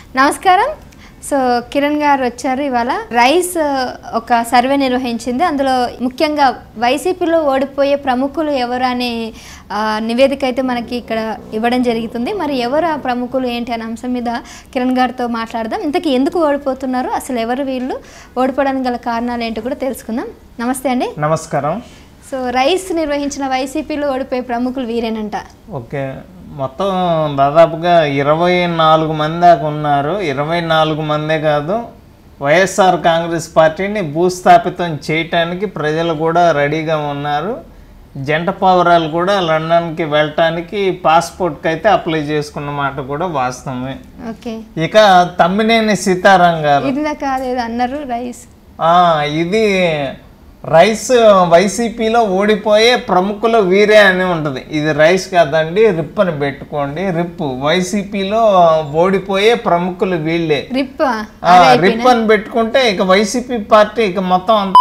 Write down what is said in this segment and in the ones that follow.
నమస్కారం సో కిరణ్ గారు వచ్చారు ఇవాళ రైస్ ఒక సర్వే నిర్వహించింది అందులో ముఖ్యంగా వైసీపీలో ఓడిపోయే ప్రముఖులు ఎవరు అనే ఆ, నివేదిక అయితే మనకి ఇక్కడ ఇవ్వడం జరుగుతుంది మరి ఎవరు ఆ ప్రముఖులు ఏంటి అనే అంశం మీద కిరణ్ గారితో మాట్లాడదాం ఇంతకీ ఎందుకు ఓడిపోతున్నారు అసలు ఎవరు వీళ్ళు ఓడిపోవడానికి గల కారణాలు ఏంటో కూడా తెలుసుకుందాం నమస్తే అండి నమస్కారం సో రైస్ నిర్వహించిన వైసీపీలో ఓడిపోయే ప్రముఖులు వీరేనంట ఓకే మొత్తం దాదాపుగా ఇరవై నాలుగు మంది దాకా ఉన్నారు ఇరవై నాలుగు మందే కాదు వైఎస్ఆర్ కాంగ్రెస్ పార్టీని భూస్థాపితం చేయటానికి ప్రజలు కూడా రెడీగా ఉన్నారు జంట పౌరాలు కూడా లండన్కి వెళ్ళటానికి పాస్పోర్ట్కి అయితే అప్లై చేసుకున్న మాట కూడా వాస్తవమే ఓకే ఇక తమ్మినేని సీతారాం గారు ఇది దాకా అదేదో అన్నారు రైస్ ఆ, ఇది రైస్ వైసీపీలో ఓడిపోయే ప్రముఖులు వీరే అని ఉంటుంది ఇది రైస్ కాదండి రిప్ అని పెట్టుకోండి రిప్ వైసీపీలో ఓడిపోయే ప్రముఖులు వీళ్ళే రిప్ ఆ, రిప్ అని పెట్టుకుంటే ఇక వైసీపీ పార్టీ ఇక మొత్తం అంత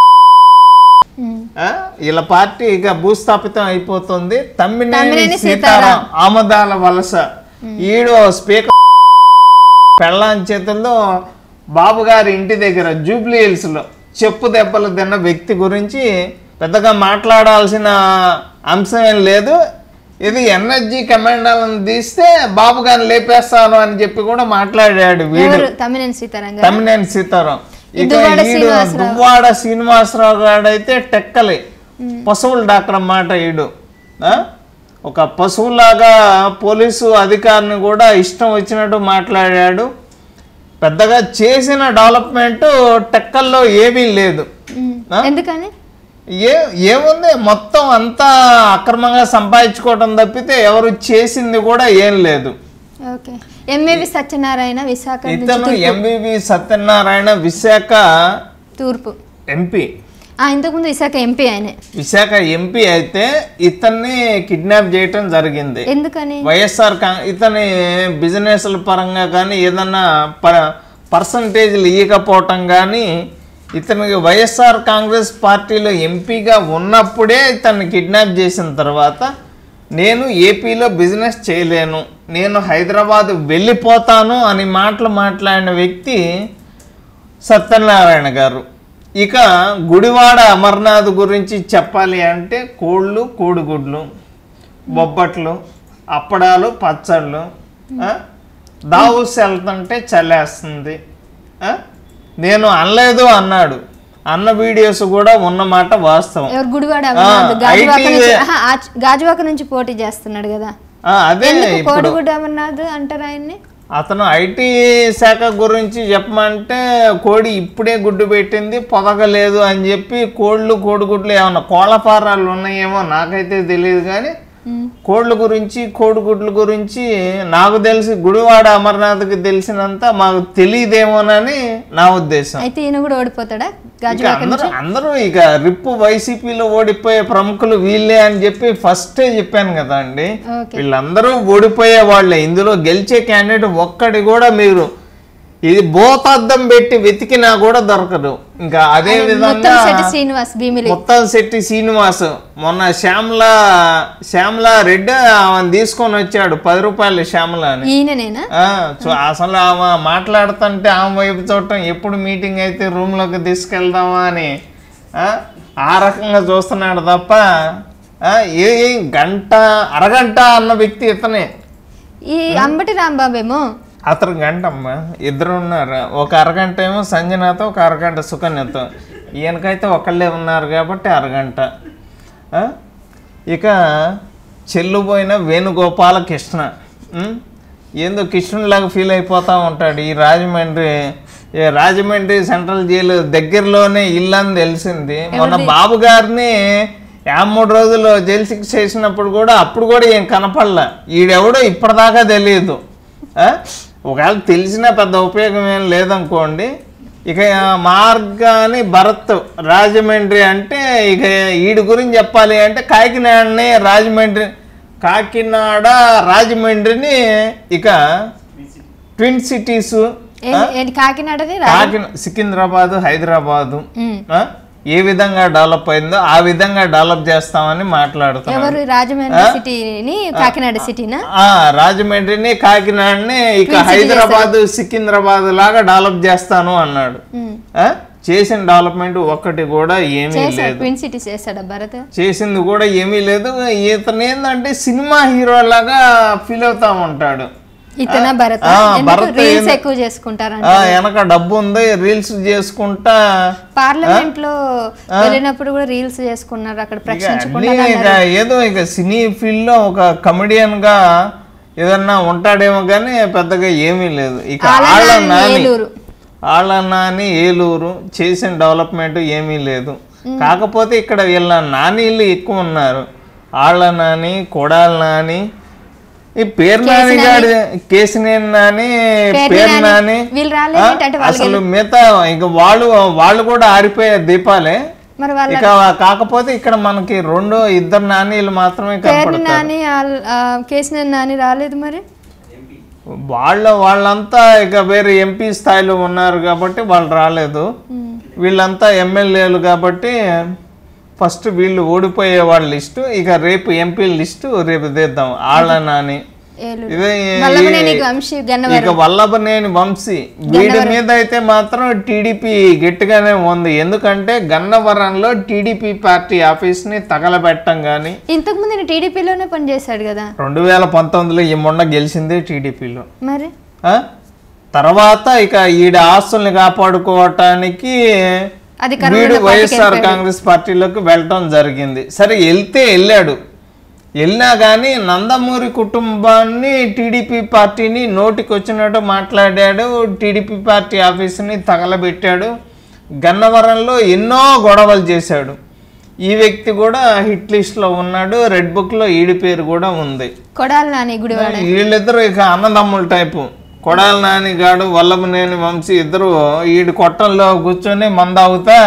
ఆ, వీళ్ళ పార్టీ ఇక భూస్థాపితం అయిపోతుంది తమ్మినేని తమ్మినేని సీతారాం ఆమదాల వలస ఈడు స్పీకర్ పెళ్ళాం చేతుల్లో బాబు గారి ఇంటి దగ్గర జూబ్లీ హిల్స్ లో చెప్పు దెబ్బలు తిన్న వ్యక్తి గురించి పెద్దగా మాట్లాడాల్సిన అంశం ఏం లేదు ఇది ఎన్ఎస్జి కమాండాలను తీస్తే బాబు గారిని లేపేస్తాను అని చెప్పి కూడా మాట్లాడాడు వీడు ఎవరు తమ్మినేని సీతారాం గారు తమ్మినేని సీతారాం ఇక దువ్వాడ ఈడు దువ్వాడ శ్రీనివాసరావు గాడైతే టెక్కలి పశువుల డాక్టర్ అన్నమాట ఈడు ఆ? ఒక పశువులాగా పోలీసు అధికారిని కూడా ఇష్టం వచ్చినట్టు మాట్లాడాడు పెద్దగా చేసిన డెవలప్మెంట్ టెక్కల్లో ఏమీ లేదు ఉమ్. ఆ? ఎందుకని ఏ ఏముంది మొత్తం అంతా అక్రమంగా సంపాదించుకోవటం తప్పితే ఎవరు చేసింది కూడా ఏం లేదు ఓకే ఎంఏవి సత్యనారాయణ విశాఖ నుంచి ఇతను ఎంబీబీ సత్యనారాయణ విశాఖ తూర్పు ఎంపీ ఆ, ఇంతకుముందు విశాఖ ఎంపీ ఆయనే విశాఖ ఎంపీ అయితే ఇతన్ని కిడ్నాప్ చేయటం జరిగింది ఎందుకని వైఎస్ఆర్ కా- ఇతని బిజినెస్ల పరంగా కానీ ఏదన్నా ప పర్సంటేజ్లు ఇవ్వకపోవటం కానీ ఇతనికి వైఎస్ఆర్ కాంగ్రెస్ పార్టీలో ఎంపీగా ఉన్నప్పుడే ఇతన్ని కిడ్నాప్ చేసిన తర్వాత నేను ఏపీలో బిజినెస్ చేయలేను నేను హైదరాబాద్ వెళ్ళిపోతాను అని మాటలు మాట్లాడిన వ్యక్తి సత్యనారాయణ గారు ఇక గుడివాడ అమర్నాథ్ గురించి చెప్పాలి అంటే కోళ్ళు కోడిగుడ్లు బొబ్బట్లు అప్పడాలు పచ్చళ్ళు ఆ? దావుస్ వెళ్తుంటే చల్లేస్తుంది ఆ? నేను అనలేదు అన్నాడు అన్న వీడియోస్ కూడా ఉన్నమాట వాస్తవం ఎవరు గుడివాడ అమర్నాథ్ ఆ, గాజువాక IT నుంచి ఆహా, ఆ- గాజువాక నుంచి పోటీ చేస్తున్నాడు కదా ఆ, అదే ఎందుకు ఇప్పుడు కోడిగుడ్డ అమర్నాథ్ అంటారు ఆయన్ని అతను ఐటీ శాఖ గురించి చెప్పమంటే కోడి ఇప్పుడే గుడ్డు పెట్టింది పొదగలేదు అని చెప్పి కోళ్ళు కోడిగుడ్లు ఏమన్నా కోళ్ళ ఫారాలు ఉన్నాయేమో నాకైతే తెలియదు కానీ ఉమ్. కోళ్ళ గురించి కోడిగుడ్ల గురించి నాకు తెలిసి గుడివాడ అమర్నాథ్కి తెలిసినంత మాకు తెలియదేమోనని నా ఉద్దేశం అయితే ఈయన కూడా ఓడిపోతాడా ఇక గాజువాక అందరూ అందరూ ఇక రిప్పు వైసీపీలో ఓడిపోయే ప్రముఖులు వీళ్ళే అని చెప్పి ఫస్టే చెప్పాను కదా అండి ఓకే వీళ్ళందరూ ఓడిపోయే వాళ్ళే ఇందులో గెలిచే క్యాండిడేట్ ఒక్కడి కూడా మీరు ఇది భూతార్థం పెట్టి వెతికినా కూడా దొరకదు ఇంకా అదే విధంగా మొత్తం శెట్టి శ్రీనివాస్ భీమిలి మొత్తం శెట్టి శ్రీనివాస్ మొన్న శ్యామల శ్యామల రెడ్డి ఆమెను తీసుకొని వచ్చాడు పది రూపాయలు శ్యామల అని ఈయననేనా ఆ, సో అసలు ఆమె మాట్లాడుతుంటే ఆమె వైపు చూడటం ఎప్పుడు మీటింగ్ అయితే room లోకి తీసుకెళ్దామా అని ఆ, ఆ రకంగా చూస్తున్నాడు తప్ప ఆ, ఏ ఏ గంట అరగంట అన్న వ్యక్తి ఇతనే ఈ అంబటి రాంబాబేమో అతను గంట అమ్మ ఇద్దరు ఉన్నారు ఒక అరగంట ఏమో సంజనాతో ఒక అరగంట సుకన్యతో ఈయనకైతే ఒకళ్ళే ఉన్నారు కాబట్టి అరగంట ఆ? ఇక చెల్లుపోయిన వేణుగోపాల కృష్ణ ఉం? ఏందో కృష్ణుడిలాగా ఫీల్ అయిపోతా ఉంటాడు ఈ రాజమండ్రి ఈ రాజమండ్రి సెంట్రల్ జైలు దగ్గరలోనే ఇల్లు అని తెలిసింది మొన్న బాబు గారిని యాభై మూడు రోజులు జైలు శిక్ష చేసినప్పుడు కూడా అప్పుడు కూడా ఏం కనపడలా ఈడెవడో ఇప్పటిదాకా తెలియదు ఆ? ఒకవేళ తెలిసినా పెద్ద ఉపయోగం ఏం లేదనుకోండి ఇక మార్గాని భరత్ రాజమండ్రి అంటే ఇక వీడి గురించి చెప్పాలి అంటే కాకినాడని రాజమండ్రి కాకినాడ రాజమండ్రిని ఇక ట్విన్ సిటీస్ ఏంటి- ఏంటి కాకినాడది రా- కాకినాడ సికింద్రాబాద్ హైదరాబాదు ఉమ్. ఆ? ఏ విధంగా డెవలప్ అయిందో ఆ విధంగా డెవలప్ చేస్తామని మాట్లాడుతున్నాడు ఎవరు రాజమండ్రి సిటీని కాకినాడ సిటీనా ఆ రాజమండ్రిని కాకినాడని ఇక హైదరాబాద్ సికింద్రాబాద్ లాగా డెవలప్ చేస్తాను అన్నాడు ఉమ్. ఆ? చేసిన డెవలప్మెంట్ ఒక్కటి కూడా ఏమీ చేశాడు లేదు ట్విన్ సిటీ చేశాడా భరత్ చేసింది కూడా ఏమీ లేదు ఇతను ఏంటంటే సినిమా హీరో లాగా ఫీల్ అవుతా ఉంటాడు ఇతన భరత్ ఆ, ఎందుకు భరత్ రీల్స్ ఏంది- ఎక్కువ చేసుకుంటారంట ఆ, వెనక డబ్బు ఉంది రీల్స్ చేసుకుంటా పార్లమెంట్ లో వెళ్ళినప్పుడు కూడా రీల్స్ చేసుకున్నారు అక్కడ ఇక ప్రశ్నించుకుంటా అన్నీ ఇక ఏదో ఇక సినీ ఫీల్డ్ లో ఒక కమెడియన్ గా ఏదన్నా ఉంటాడేమో కానీ పెద్దగా ఏమీ లేదు ఇక ఆళ్ళ ఆళ్ళ నాని నాని ఏలూరు. ఆళ్ళ నాని ఏలూరు చేసిన డెవలప్మెంట్ ఏమీ లేదు కాకపోతే ఇక్కడ వీళ్ళ నానీళ్ళు ఎక్కువ ఉన్నారు ఆళ్ళ నాని కొడాల నాని ఈ పేరు నాని గాడి కేసినేని నాని పేర్ని పేరు నాని. నాని వీళ్ళు రాలేదు ఆ, ఏంటంటే వాళ్ళకి అసలు మిగతా ఇక వాళ్ళు వాళ్ళు కూడా ఆరిపోయే దీపాలే మరి వాళ్ళ ఇక కాకపోతే ఇక్కడ మనకి రెండు ఇద్దరు నానీలు మాత్రమే పేరుని కనపడతారు నాని ఆల్- ఆ, కేసినేని నాని రాలేదు మరి వాళ్ళ వాళ్ళంతా ఇక వేరే ఎంపీ స్థాయిలో ఉన్నారు కాబట్టి వాళ్ళు రాలేదు వీళ్ళంతా ఎమ్మెల్యేలు కాబట్టి ఫస్ట్ వీళ్ళు ఓడిపోయే వాళ్ళ లిస్టు ఇక రేపు ఎంపీ లిస్టు రేపు తీద్దాం ఆళ్ళ నాని ఏలూరు ఇదే వల్లభనేని వంశీ గన్నవరం ఇక వల్లభనేని వంశీ వీడి మీద అయితే మాత్రం టీడీపీ గట్టిగానే ఉంది ఎందుకంటే గన్నవరంలో టీడీపీ పార్టీ ఆఫీస్ ని తగలబెట్టం గాని ఇంతకు ముందు నేను టీడీపీలోనే పనిచేశాడు కదా రెండు వేల పంతొమ్మిదిలో ఈ మొన్న గెలిచింది టీడీపీలో మరి తర్వాత ఇక ఈడ ఆస్తుల్ని కాపాడుకోవటానికి అది వీడు వైఎస్ఆర్ కాంగ్రెస్ పార్టీలోకి వెళ్ళటం జరిగింది సరే వెళ్తే వెళ్ళాడు వెళ్ళినా కానీ నందమూరి కుటుంబాన్ని టీడీపీ పార్టీని నోటికి వచ్చినట్టు మాట్లాడాడు టీడీపీ పార్టీ ఆఫీసుని తగలబెట్టాడు గన్నవరంలో ఎన్నో గొడవలు చేశాడు ఈ వ్యక్తి కూడా హిట్ లిస్ట్లో ఉన్నాడు రెడ్ బుక్లో ఈడి పేరు కూడా ఉంది కొడాలి నాని గుడివాడ వీళ్ళిద్దరు ఇక అన్నదమ్ముల టైపు కొడాల నాని గాడు వల్లభనేని వంశీ ఇద్దరు ఈడు కొట్టంలో కూర్చొని మందాగుతా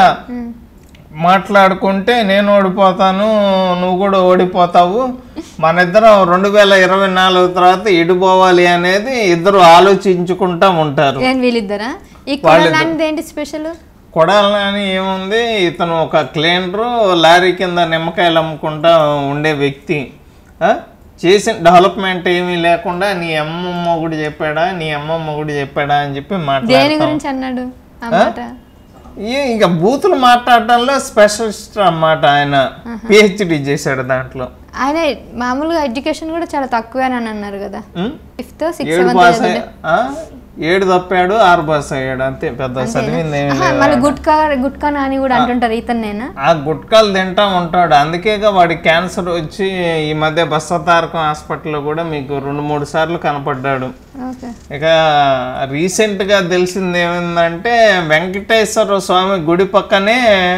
మాట్లాడుకుంటే నేను ఓడిపోతాను నువ్వు కూడా ఓడిపోతావు మన ఇద్దరం రెండు వేల ఇరవై నాలుగు తర్వాత ఎడిపోవాలి అనేది ఇద్దరు ఆలోచించుకుంటా ఉంటారు ఏం వీళ్ళిద్దరా ఈ కొడాలి నానిది ఏంటి స్పెషల్ కొడాల నాని ఏముంది ఇతను ఒక క్లీనరు లారీ కింద నిమ్మకాయలు అమ్ముకుంటా ఉండే వ్యక్తి ఆ? చేసిన డెవలప్మెంట్ ఏమీ లేకుండా నీ అమ్మమ్మ కూడా చెప్పాడా నీ అమ్మమ్మ కూడా చెప్పాడా అని చెప్పి దేని మాట్లాడతాం గురించి అన్నాడు ఆ మాట ఈ ఇంకా బూతులు మాట్లాడటంలో స్పెషలిస్ట్ అన్నమాట ఆయన పిహెచ్డి చేశాడు దాంట్లో ఆయన మామూలుగా ఎడ్యుకేషన్ కూడా చాలా తక్కువే అని అన్నారు కదా ఉం? ఫిఫ్త్ సిక్స్త్ ఏడు పాస్ అయ్యా ఆ? ఏడు తప్పాడు ఆరు పాస్ అయ్యాడు అంతే పెద్ద చదివింది ఏమీ లేదు మళ్ళీ గుట్కా గుట్కా నాని కూడా అంటుంటారు ఇతన్నేనా ఆ గుట్కాలు తింటా ఉంటాడు అందుకేగా వాడి క్యాన్సర్ వచ్చి ఈ మధ్య బస్సతారకం హాస్పిటల్లో కూడా మీకు రెండు మూడు సార్లు కనపడ్డాడు ఓకే ఇక రీసెంట్గా తెలిసింది ఏమైందంటే వెంకటేశ్వర స్వామి గుడి పక్కనే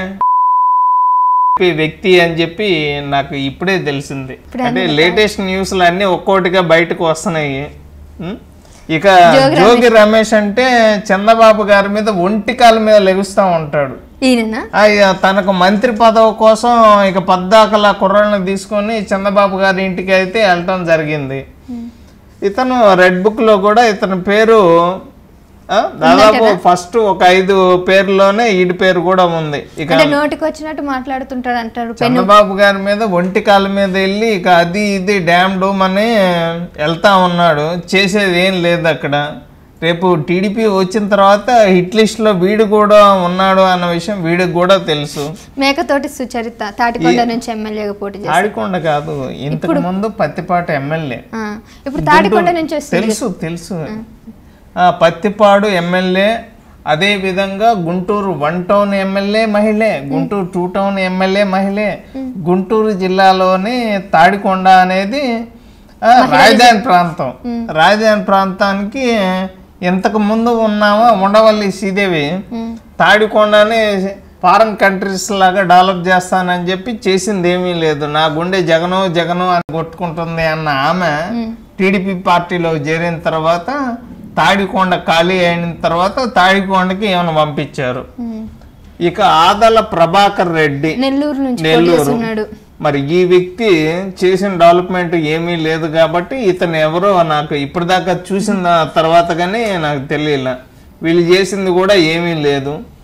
ఈ వ్యక్తి అని చెప్పి నాకు ఇప్పుడే తెలిసింది అంటే లేటెస్ట్ న్యూస్లు అన్నీ ఒక్కోటిగా బయటకు వస్తున్నాయి ఉం? ఇక జోగి రమేష్ అంటే చంద్రబాబు గారి మీద ఒంటి కాలు మీద లెగుస్తూ ఉంటాడు ఈయననా అయ్య తనకు మంత్రి పదవి కోసం ఇక పద్దాకల కుర్రాళ్ళని తీసుకొని చంద్రబాబు గారి ఇంటికి అయితే వెళ్ళటం జరిగింది ఇతను రెడ్ బుక్ లో కూడా ఇతని పేరు ఆ, దాదాపు ఫస్ట్ ఒక ఐదు పేర్లోనే ఈడి పేరు కూడా ఉంది ఇక అంటే నోటికి వచ్చినట్టు మాట్లాడుతుంటాడు అంటారు చంద్రబాబు గారి మీద ఒంటి కాలు మీద వెళ్ళి ఇక అది ఇది డ్యామ్ డూమ్ అని వెళ్తా ఉన్నాడు చేసేది ఏం లేదు అక్కడ రేపు టీడీపీ వచ్చిన తర్వాత హిట్ లిస్ట్ లో వీడు కూడా ఉన్నాడు అన్న విషయం వీడికి కూడా తెలుసు మేకతోటి సుచరిత తాటికొండ నుంచి ఎమ్మెల్యేగా పోటీ చేస్తారు తాడికొండ కాదు ఇంతకు ముందు పత్తిపాటు ఎమ్మెల్యే ఆ, ఇప్పుడు తాటికొండ నుంచి వస్తుంది తెలుసు తెలుసు ఆ, పత్తిపాడు ఎమ్మెల్యే అదే విధంగా గుంటూరు వన్ టౌన్ ఎమ్మెల్యే మహిళే గుంటూరు టూ టౌన్ ఎమ్మెల్యే మహిళే గుంటూరు జిల్లాలోని తాడికొండ అనేది ఆ, రాజధాని ప్రాంతం రాజధాని ప్రాంతానికి ఇంతకు ముందు ఉన్నామా ఉండవల్లి శ్రీదేవి తాడికొండని ఫారెన్ కంట్రీస్ లాగా డెవలప్ చేస్తానని చెప్పి చేసింది ఏమీ లేదు నా గుండె జగను జగను అని కొట్టుకుంటుంది అన్న ఆమె టీడీపీ పార్టీలో చేరిన తర్వాత తాడికొండ ఖాళీ అయిన తర్వాత తాడికొండకి ఏమైనా పంపించారు ఉమ్. ఇక ఆదల ప్రభాకర్ రెడ్డి నెల్లూరు నుంచి పోటీ నెల్లూరు చేస్తున్నాడు మరి ఈ వ్యక్తి చేసిన డెవలప్మెంట్ ఏమీ లేదు కాబట్టి ఇతను ఎవరో నాకు ఇప్పటిదాకా చూసిన తర్వాత కానీ నాకు తెలియలే వీళ్ళు చేసింది కూడా ఏమీ లేదు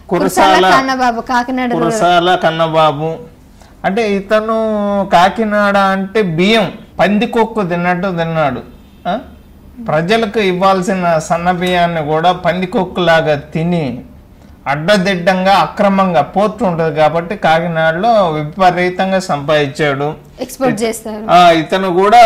కురసాల కురసాల కన్నబాబు కాకినాడ రూరల్. కురసాల కన్నబాబు అంటే ఇతను కాకినాడ అంటే బియ్యం పందికొక్కు తిన్నట్టు తిన్నాడు ఆ? ప్రజలకు ఇవ్వాల్సిన సన్న బియ్యాన్ని కూడా పందికొక్కులాగా తిని అడ్డదిడ్డంగా అక్రమంగా పోర్టు ఉంటుంది కాబట్టి కాకినాడలో విపరీతంగా సంపాదించాడు ఎక్స్పోర్ట్ చేస్తారు ఆ, ఇతను కూడా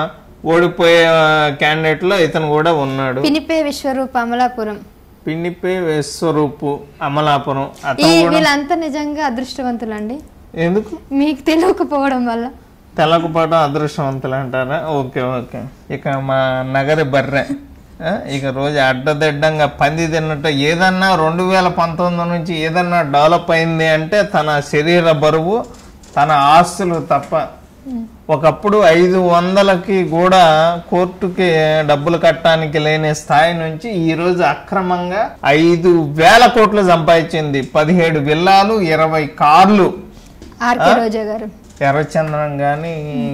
ఓడిపోయే క్యాండిడేట్ లో ఇతను కూడా ఉన్నాడు పినిపే విశ్వరూప్ అమలాపురం పిన్నిపే విశ్వరూపు అమలాపురం ఈ అతను కూడా వీళ్ళంతా నిజంగా అదృష్టవంతులండి ఎందుకు మీకు తెలియకపోవడం వల్ల తెలకపోవడం అదృష్టవంతులు అంటారా ఓకే ఓకే ఇక మా నగరి బర్రె ఆ, ఇక రోజు అడ్డదిడ్డంగా పంది తిన్నట్టు ఏదన్నా రెండు వేల పంతొమ్మిది నుంచి ఏదన్నా డెవలప్ అయింది అంటే తన శరీర బరువు తన ఆస్తులు తప్ప ఒకప్పుడు ఐదు వందలకి కూడా కోర్టుకి డబ్బులు కట్టడానికి లేని స్థాయి నుంచి ఈ రోజు అక్రమంగా ఐదు వేల కోట్లు సంపాదించింది పదిహేడు విల్లాలు ఇరవై కార్లు ఆర్కే రోజా గారు ఎర్రచందనం కానీ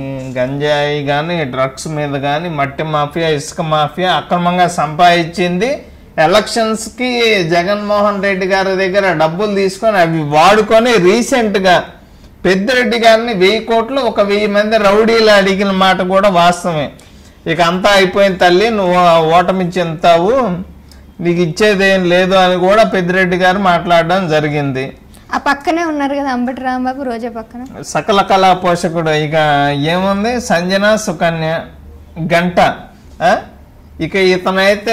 గంజాయి కానీ డ్రగ్స్ మీద కానీ మట్టి మాఫియా ఇసుక మాఫియా అక్రమంగా సంపాదించింది ఎలక్షన్స్కి జగన్మోహన్ రెడ్డి గారి దగ్గర డబ్బులు తీసుకొని అవి వాడుకొని రీసెంట్గా పెద్దిరెడ్డి గారిని వెయ్యి కోట్లు ఒక వెయ్యి మంది రౌడీలు అడిగిన మాట కూడా వాస్తవమే ఇక అంతా అయిపోయిన తల్లి నువ్వు ఓటమి చెందుతావు నీకు ఇచ్చేదేం లేదు అని కూడా పెద్దిరెడ్డి గారు మాట్లాడడం జరిగింది ఆ పక్కనే ఉన్నారు కదా అంబటి రాంబాబు రోజా పక్కన సకల కళా పోషకుడు ఇక ఏముంది సంజన సుకన్య గంట ఆ? ఇక ఇతనైతే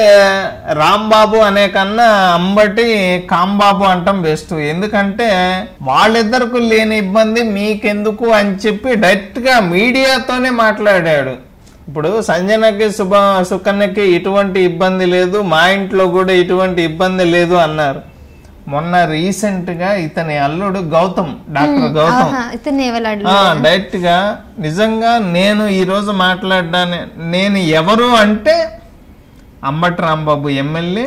రాంబాబు అనే కన్నా అంబటి కాంబాబు అంటాం బెస్ట్ ఎందుకంటే వాళ్ళిద్దరికి లేని ఇబ్బంది మీకెందుకు అని చెప్పి డైరెక్ట్ గా మీడియాతోనే మాట్లాడాడు ఇప్పుడు సంజనకి శుభ సుకన్యకి ఇటువంటి ఇబ్బంది లేదు మా ఇంట్లో కూడా ఇటువంటి ఇబ్బంది లేదు అన్నారు మొన్న రీసెంట్ గా ఇతని అల్లుడు గౌతమ్ డాక్టర్ గౌతమ్ ఆహా, ఇతన్ని ఎవలాడు ఆ, డైరెక్ట్ గా నిజంగా నేను ఈ రోజు మాట్లాడ్డాను నేను ఎవరు అంటే అంబటి రాంబాబు ఎమ్మెల్యే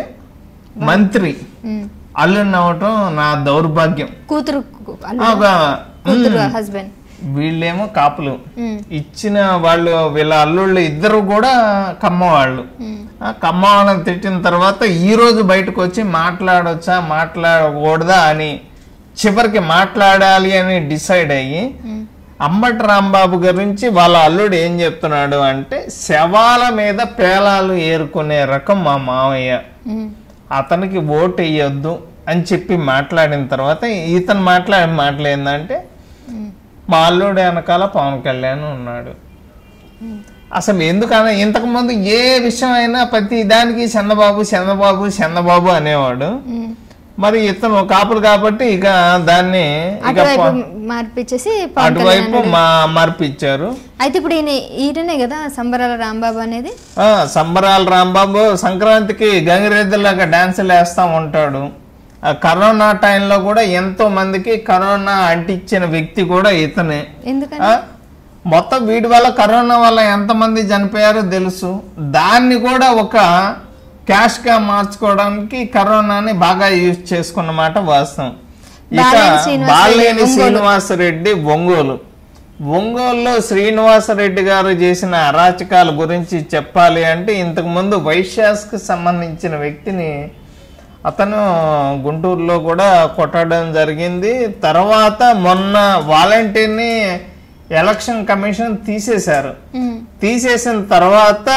మంత్రి అల్లుడిని అవటం నా దౌర్భాగ్యం కూతురు అల్లుడు, ఆ, ఒక, కూతురు హస్బెండ్ వీళ్ళేమో కాపులు ఇచ్చిన వాళ్ళు వీళ్ళ అల్లుళ్ళు ఇద్దరు కూడా కమ్మ వాళ్ళు ఆ కమ్మ వాళ్ళని తిట్టిన తర్వాత ఈ రోజు బయటకు వచ్చి మాట్లాడొచ్చా మాట్లాడకూడదా అని చివరికి మాట్లాడాలి అని డిసైడ్ అయ్యి అంబటి రాంబాబు గురించి వాళ్ళ అల్లుడు ఏం చెప్తున్నాడు అంటే శవాల మీద పేలాలు ఏరుకునే రకం మా మామయ్య అతనికి ఓటు వేయొద్దు అని చెప్పి మాట్లాడిన తర్వాత ఇతను మాట్లాడిన మాటలు ఏంటంటే మా అల్లుడు వెనకాల పవన్ కళ్యాణ్ ఉన్నాడు అసలు ఎందుకన్నా ఇంతకు ముందు ఏ విషయం అయినా ప్రతి దానికి చంద్రబాబు చంద్రబాబు చంద్రబాబు అనేవాడు మరి ఇతను కాపులు కాబట్టి ఇక దాన్ని ఇక అటువైపు మార్పిచ్చేసి పవన్ అటువైపు మా మార్పిచ్చారు అయితే ఇప్పుడు ఈయన ఈయననే కదా సంబరాల రాంబాబు అనేది ఆ, సంబరాల రాంబాబు సంక్రాంతికి గంగిరెద్దులాగా డాన్సులు వేస్తూ ఉంటాడు ఆ కరోనా టైంలో కూడా ఎంతో మందికి కరోనా అంటించిన వ్యక్తి కూడా ఇతనే ఎందుకని ఆ, మొత్తం వీడి వల్ల కరోనా వల్ల ఎంతమంది చనిపోయారో తెలుసు దాన్ని కూడా ఒక క్యాష్ గా మార్చుకోవడానికి కరోనాని బాగా యూజ్ చేసుకున్నమాట వాస్తవం ఇక బాలేని శ్రీనివాసరెడ్డి, బాలేని శ్రీనివాసరెడ్డి ఒంగోలు ఒంగోలులో శ్రీనివాసరెడ్డి గారు చేసిన అరాచకాల గురించి చెప్పాలి అంటే ఇంతకు ముందు వైశ్యాస్కి సంబంధించిన వ్యక్తిని అతను గుంటూరులో కూడా కొట్టడం జరిగింది తర్వాత మొన్న వాలంటీర్ని ఎలక్షన్ కమిషన్ తీసేశారు ఉమ్. తీసేసిన తర్వాత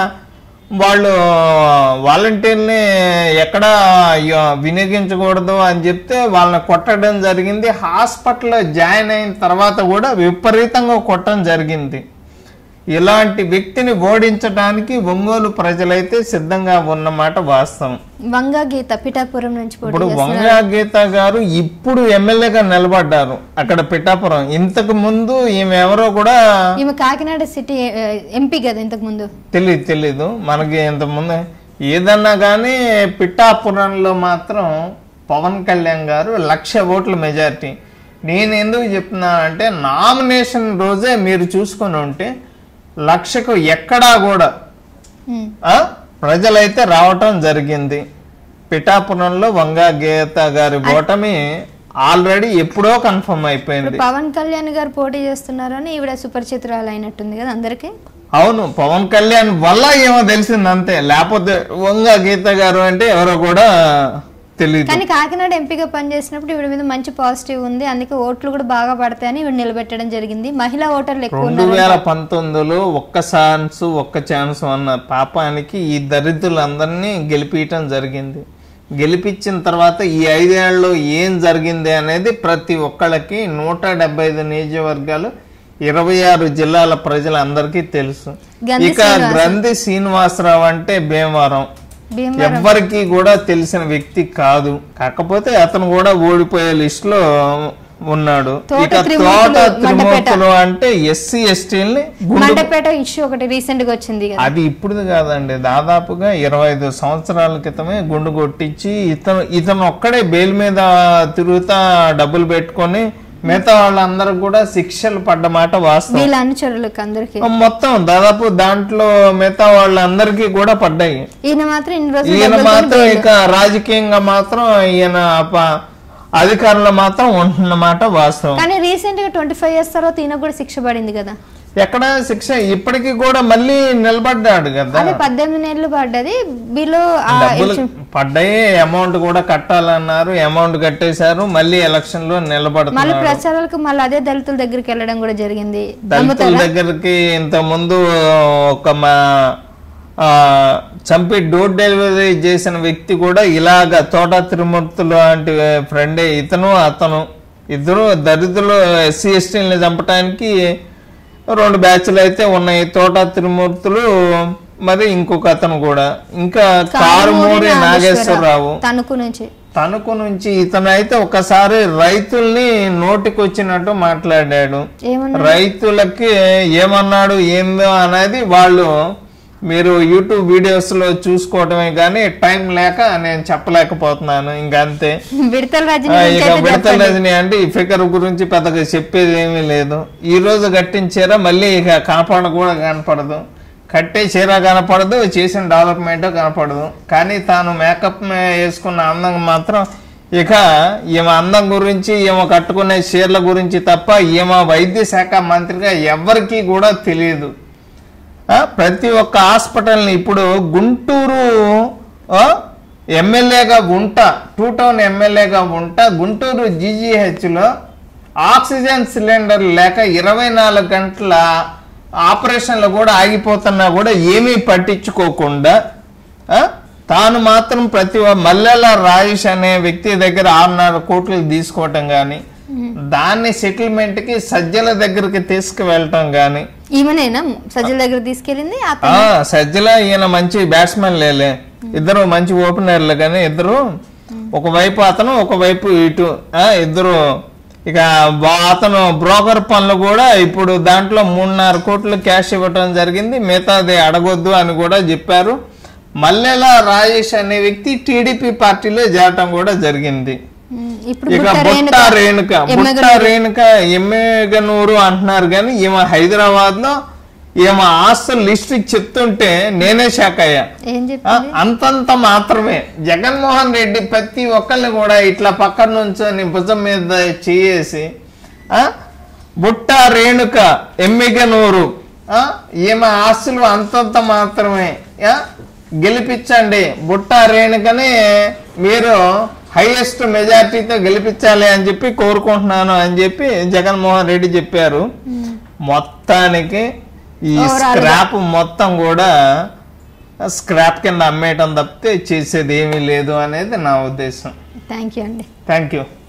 వాళ్ళు వాలంటీర్ని ఎక్కడ య- వినియోగించకూడదు అని చెప్తే వాళ్ళని కొట్టడం జరిగింది హాస్పిటల్లో జాయిన్ అయిన తర్వాత కూడా విపరీతంగా కొట్టడం జరిగింది ఇలాంటి వ్యక్తిని ఓడించడానికి ఒంగోలు ప్రజలైతే సిద్ధంగా ఉన్నమాట వాస్తవం వంగ గీత పిఠాపురం నుంచి పోటీ ఇప్పుడు చేస్తున్నారు. వంగా గీత గారు ఇప్పుడు ఎమ్మెల్యేగా నిలబడ్డారు అక్కడ పిఠాపురం ఇంతకు ముందు ఈమె ఎవరో కూడా ఈమె కాకినాడ సిటీ ఆ, ఎంపీ కదా ఇంతకు ముందు తెలియదు తెలీదు మనకి ఇంతకుముందు ఏదన్నా కానీ పిఠాపురంలో మాత్రం పవన్ కళ్యాణ్ గారు లక్ష ఓట్ల మెజారిటీ నేను ఎందుకు చెప్తున్నా అంటే నామినేషన్ రోజే మీరు చూసుకొని ఉంటే లక్షకు ఎక్కడా కూడా ఉమ్. ఆ, ప్రజలైతే రావటం జరిగింది పిఠాపురంలో వంగా గీత గారి ఓటమి ఆల్రెడీ ఎప్పుడో కన్ఫర్మ్ అయిపోయింది పవన్ కళ్యాణ్ గారు పోటీ చేస్తున్నారని ఈవిడ సుపరిచితురాలు అయినట్టుంది కదా అందరికి అవును పవన్ కళ్యాణ్ వల్ల ఏమో తెలిసింది అంతే లేకపోతే వంగ గీత గారు అంటే ఎవరో కూడా తెలియదు కానీ కాకినాడ ఎంపీగా పనిచేసినప్పుడు ఈవిడ మీద మంచి పాజిటివ్ ఉంది అందుకే ఓట్లు కూడా బాగా పడతాయని ఈవిడ నిలబెట్టడం జరిగింది మహిళా ఓటర్లు ఎక్కువ రెండు ఉన్నారు వేల పంతొమ్మిదిలో ఒక్క ఛాన్స్ ఒక్క ఛాన్స్ అన్న పాపానికి ఈ దరిద్రులందరినీ గెలిపించడం జరిగింది గెలిపించిన తర్వాత ఈ ఐదేళ్లలో ఏం జరిగింది అనేది ప్రతి ఒక్కళ్ళకి నూట డెబ్బై ఐదు నియోజకవర్గాలు ఇరవై ఆరు జిల్లాల ప్రజలందరికీ తెలుసు గంధి ఇక గ్రంథి శ్రీనివాసరావు అంటే భీమవరం భీమ ఎవ్వరికి కూడా తెలిసిన వ్యక్తి కాదు కాకపోతే అతను కూడా ఓడిపోయే లిస్ట్ లో ఉన్నాడు తోట ఇక త్రిమూర్తులు, తోట మండపేట. త్రిమూర్తులు అంటే ఎస్సీ ఎస్టీల్ని గుండు మండపేట ఇష్యూ ఒకటి రీసెంట్ గా వచ్చింది కదా అది ఇప్పుడు కాదండి దాదాపుగా ఇరవై ఐదు సంవత్సరాల క్రితమే గుండు కొట్టించి ఇతను ఇతను ఒక్కడే బెయిల్ మీద తిరుగుతా డబ్బులు పెట్టుకొని మిగతా వాళ్ళందరూ కూడా శిక్షలు పడ్డ మాట వాస్తవం వీళ్ళ అనుచరులకు అందరికి మొత్తం దాదాపు దాంట్లో మిగతా వాళ్ళందరికీ కూడా పడ్డాయి ఈయన మాత్రం ఇన్ని రోజులు ఈయన డబ్బులతోని మాత్రం బెయిల్. ఇక రాజకీయంగా మాత్రం ఈయన ప- అధికారులు మాత్రం ఉంటున్నమాట వాస్తవం కానీ రీసెంట్ గా ట్వంటీ ఫైవ్ ఇయర్స్ తర్వాత ఈయన కూడా శిక్ష పడింది కదా ఎక్కడ శిక్ష ఇప్పటికీ కూడా మళ్ళీ నిలబడ్డాడు కదా అది పద్దెనిమిది నెలలు పడ్డది బిలో డబ్బులు పడ్డాయి అమౌంట్ కూడా కట్టాలన్నారు అమౌంట్ కట్టేశారు మళ్ళీ ఎలక్షన్ లో మళ్ళీ నిలబడుతున్నారు ప్రచారాలకు మళ్ళీ అదే దళితుల దగ్గరికి వెళ్ళడం కూడా జరిగింది దళితుల దగ్గరికి ఇంత ముందు ఒక మా ఆ, చంపి డోర్ డెలివరీ చేసిన వ్యక్తి కూడా ఇలాగ తోట తిరుమూర్తులు లాంటి ఫ్రెండే ఇతను అతను ఇద్దరు దరిద్రులు ఎస్సీ ఎస్టీని చంపటానికి రెండు బ్యాచ్లు అయితే ఉన్నాయి తోట తిరుమూర్తులు మరి ఇంకొక అతను కూడా ఇంకా కారుమూరి నాగేశ్వరరావు తణుకు నుంచి తణుకు నుంచి ఇతను అయితే ఒకసారి రైతుల్ని నోటికొచ్చినట్టు మాట్లాడాడు ఏమన్నా రైతులకి ఏమన్నాడు ఏందో అనేది వాళ్ళు మీరు యూట్యూబ్ వీడియోస్ లో చూసుకోవటమే కానీ టైం లేక నేను చెప్పలేకపోతున్నాను ఇంకంతే విడతల రాజు ఆ, ఇక విడతల రజని అంటే ఈ ఫిగర్ గురించి పెద్దగా చెప్పేది ఏమీ లేదు ఈ రోజు కట్టిన చీర మళ్ళీ ఇక కాపాడ కూడా కనపడదు కట్టే చీర కనపడదు చేసిన డెవలప్మెంట్ కనపడదు కానీ తాను మేకప్ వేసుకున్న అందం మాత్రం ఇక ఈమె అందం గురించి ఈమె కట్టుకునే చీరల గురించి తప్ప ఈమె వైద్య శాఖ మంత్రిగా ఎవరికీ కూడా తెలియదు ఆ, ప్రతి ఒక్క హాస్పిటల్ని ఇప్పుడు గుంటూరు ఆ, ఎమ్మెల్యేగా ఉంటా టూ టౌన్ ఎమ్మెల్యేగా ఉంటా గుంటూరు జీజీహెచ్లో ఆక్సిజన్ సిలిండర్ లేక ఇరవై నాలుగు గంటల ఆపరేషన్లు కూడా ఆగిపోతున్నా కూడా ఏమీ పట్టించుకోకుండా ఆ, తాను మాత్రం ప్రతి ఒ- మల్లెల రాజేష్ అనే వ్యక్తి దగ్గర ఆరున్నర కోట్లు తీసుకోవటం కానీ దాన్ని సెటిల్మెంట్కి సజ్జల దగ్గరికి తీసుకువెళ్ళటం కానీ ఈమెనేనా సజ్జల దగ్గర తీసుకెళ్ళింది అత- ఆ సజ్జల ఈయన మంచి బ్యాట్స్మెన్ లేలే ఇద్దరు మంచి ఓపెనర్లు కానీ ఇద్దరు ఒకవైపు అతను ఒకవైపు ఇటు ఆ ఇద్దరు ఇక బా- అతను బ్రోకర్ పనులు కూడా ఇప్పుడు దాంట్లో మూడున్నర కోట్లు క్యాష్ ఇవ్వటం జరిగింది మిగతాది అడగొద్దు అని కూడా చెప్పారు మల్లెల రాజేష్ అనే వ్యక్తి టీడీపీ పార్టీలో చేరటం కూడా జరిగింది ఉమ్, ఇప్పుడు ఇక బుట్ట బుట్ట రేణుక రేణుక బుట్ట రేణుక ఎమ్మెగనూరు అంటున్నారు కానీ ఈమె హైదరాబాద్ లో ఈమె ఆస్తుల లిస్ట్ చెప్తుంటే నేనే షాక్ అయ్యా ఏం ఆ, చెప్పింది అంతంత మాత్రమే జగన్మోహన్ రెడ్డి ప్రతి ఒక్కరిని కూడా ఇట్లా పక్కన నుంచొని భుజం మీద చేసి ఆ, బుట్ట రేణుక ఎమ్మిగనూరు ఆ, ఈమె ఆస్తులు అంతంత మాత్రమే ఆ, గెలిపించండి బుట్ట రేణుకని మీరు హైయెస్ట్ మెజార్టీతో గెలిపించాలి అని చెప్పి కోరుకుంటున్నాను అని చెప్పి జగన్మోహన్ రెడ్డి చెప్పారు మొత్తానికి ఈ స్క్రాప్ మొత్తం కూడా స్క్రాప్ కింద అమ్మేయటం తప్పితే చేసేది ఏమీ లేదు అనేది నా ఉద్దేశం థ్యాంక్ యూ అండి థ్యాంక్ యూ